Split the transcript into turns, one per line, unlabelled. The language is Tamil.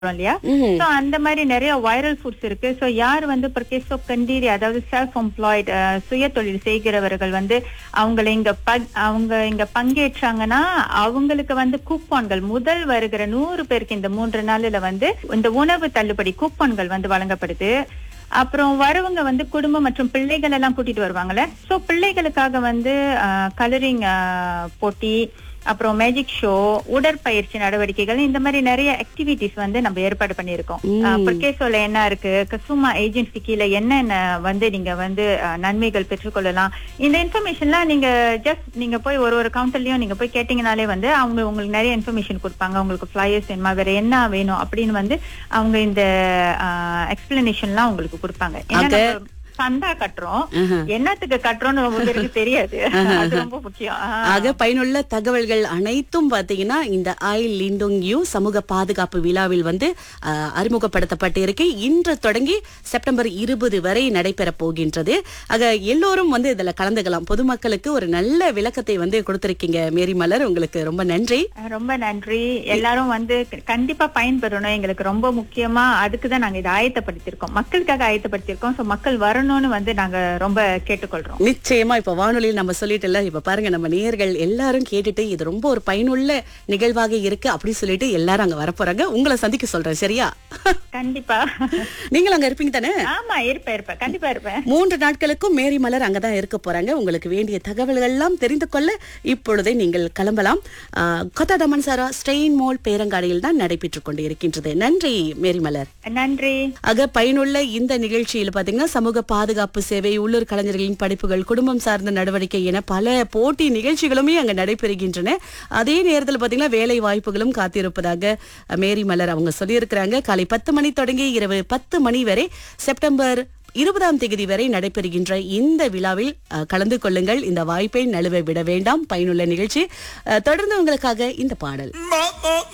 சொல்றோம் இல்லையா
ம்ஹும்.
சோ அந்த மாதிரி நிறைய வைரல் ஃபுட்ஸ் இருக்கு சோ யார் வந்து கேஸ் ஆஃப் கண்டீரி அதாவது செல்ஃப் எம்ப்ளாய்டு சுய தொழில் செய்கிறவர்கள் வந்து அவங்களை இங்க பங்- அவங்க இங்க பங்கேற்றாங்கன்னா அவங்களுக்கு வந்து கூப்பான்கள் முதல் வருகிற நூறு பேருக்கு இந்த மூன்று நாள்ல வந்து இந்த உணவு தள்ளுபடி கூப்பான்கள் வந்து வழங்கப்படுது அப்புறம் வரவங்க வந்து குடும்பம் மற்றும் பிள்ளைகள் எல்லாம் கூட்டிட்டு வருவாங்கல்ல சோ பிள்ளைகளுக்காக வந்து கலரிங் போட்டி அப்புறம் மேஜிக் ஷோ உடற்பயிற்சி நடவடிக்கைகள் இந்த மாதிரி நிறைய ஆக்டிவிட்டிஸ் வந்து நம்ம ஏற்பாடு பண்ணியிருக்கோம்
ம்.
பொற்கேசோல என்ன இருக்கு கசுமா ஏஜென்சி கீழே என்னென்ன வந்து நீங்க வந்து அஹ், நன்மைகள் பெற்றுக்கொள்ளலாம் இந்த இன்ஃபர்மேஷன்லாம் நீங்க ஜஸ்ட் நீங்க போய் ஒரு ஒரு கவுண்டர்லயும் நீங்க போய் கேட்டீங்கனாலே வந்து அவங்க உங்களுக்கு நிறைய இன்ஃபர்மேஷன் கொடுப்பாங்க உங்களுக்கு ஃபிளையர்ஸ் வேணுமா வேற என்ன வேணும் அப்படின்னு வந்து அவங்க இந்த எக்ஸ்பிளனேஷன்லாம் உங்களுக்கு கொடுப்பாங்க ஏன்னா
ஆக-
நம்ம சந்தா கட்டுறோம்
ஆஹா.
என்னத்துக்கு கட்டுறோம்னு ரொம்ப பேருக்கு தெரியாது அது ரொம்ப முக்கியம் ஆஹ்.
ஆக பயனுள்ள தகவல்கள் அனைத்தும் பாத்தீங்கன்னா இந்த ஐ லிண்டோங் யூ சமூக பாதுகாப்பு விழாவில் வந்து அஹ், அறிமுகப்படுத்தப்பட்டு இருக்கு இன்று தொடங்கி செப்டம்பர் இருபது வரை நடைபெற போகின்றது ஆக எல்லோரும் வந்து இதுல கலந்துக்கலாம் பொதுமக்களுக்கு ஒரு நல்ல விளக்கத்தை வந்து கொடுத்திருக்கீங்க மேரி மலர் உங்களுக்கு ரொம்ப நன்றி
ரொம்ப நன்றி எல்லாரும் வந்து கண்டிப்பா பயன்பெறணும் எங்களுக்கு ரொம்ப முக்கியமா அதுக்கு தான் நாங்க இதை ஆயத்தப்படுத்தியிருக்கோம் மக்களுக்காக ஆயத்தப்படுத்தியிருக்கோம் சோ மக்கள் வரணும்னு வந்து நாங்க ரொம்ப கேட்டுக்கொள்றோம்
நிச்சயமா இப்ப வானொலியில் நம்ம சொல்லிட்டுல இப்ப பாருங்க நம்ம நேயர்கள் எல்லாரும் கேட்டுட்டு இது ரொம்ப ஒரு பயனுள்ள நிகழ்வாக இருக்கு அப்படி சொல்லிட்டு எல்லாரும் அங்க வரப்போறாங்க உங்களை சந்திக்க சொல்றேன் சரியா
கண்டிப்பா
நீங்களும் அங்க இருப்பீங்க தானே
ஆமா இருப்பேன் இருப்பேன் கண்டிப்பா இருப்பேன்
மூன்று நாட்களுக்கும் மேரி மலர் அங்கதான் இருக்க போறாங்க உங்களுக்கு வேண்டிய தகவல்கள் எல்லாம் தெரிந்து கொள்ள இப்பொழுதே நீங்கள் கிளம்பலாம் ஆஹ், கொத்தா டமன்சாரா ஸ்ட்ரெயின் மால் பேரங்காடியில் தான் நடைபெற்றுக் கொண்டு இருக்கின்றது நன்றி மேரி மலர்
நன்றி
ஆக பயனுள்ள இந்த நிகழ்ச்சியில் பாத்தீங்கன்னா சமூக பாதுகாப்பு சேவை உள்ளூர் கலைஞர்களின் படிப்புகள் குடும்பம் சார்ந்த நடவடிக்கை என பல போட்டி நிகழ்ச்சிகளுமே அங்க நடைபெறுகின்றன அதே நேரத்தில் பாத்தீங்கன்னா வேலை வாய்ப்புகளும் காத்திருப்பதாக அஹ், மேரி மலர் அவங்க சொல்லியிருக்கிறாங்க காலை பத்து மணி தொடங்கி இரவு பத்து மணி வரை செப்டம்பர் இருபதாம் தேதி வரை நடைபெறுகின்ற இந்த விழாவில் அஹ், கலந்து கொள்ளுங்கள் இந்த வாய்ப்பை நழுவ விட வேண்டாம் பயனுள்ள நிகழ்ச்சி அஹ், தொடர்ந்து உங்களுக்காக இந்த பாடல்